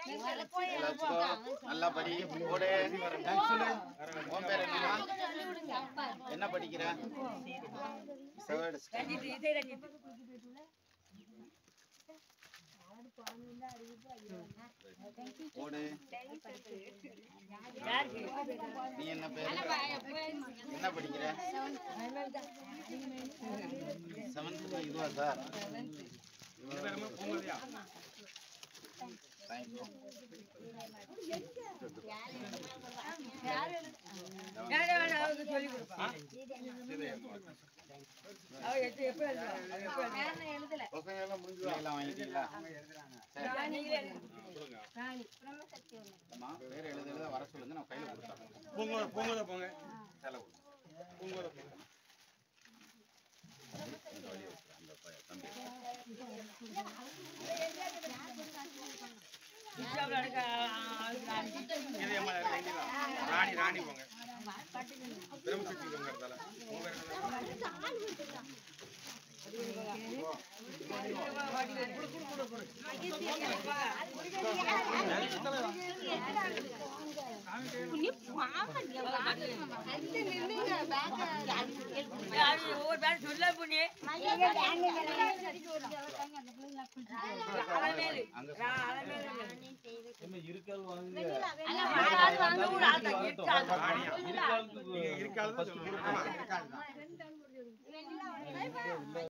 வச்சுக்கோ. நல்லா படி போடு உன் பேர் என்னடா என்ன படிக்கிற செவர்டு போடு நீ என்ன பேர் என்ன படிக்கிற செவன்த் இதுவா சார் தேங்க்யூ எல்லாம் வாங்கிட்டீங்களா சரி. அம்மா, பேர் எழுத எழுத வர சொல்லுங்க நான் கையில கொடுத்துறேன் பூங்கோத பூங்கோத போங்க செலவு பூங்கோத போங்க அந்த பையன் தம்பி இது அம்மா வேண்டியதா ராணி ராணி போங்க பிரம்மசக்தி போங்க இடத்துல உங்க இடத்துல ராணியா நீங்க இருக்காது சொல்லுங்க ஆமா இருக்காது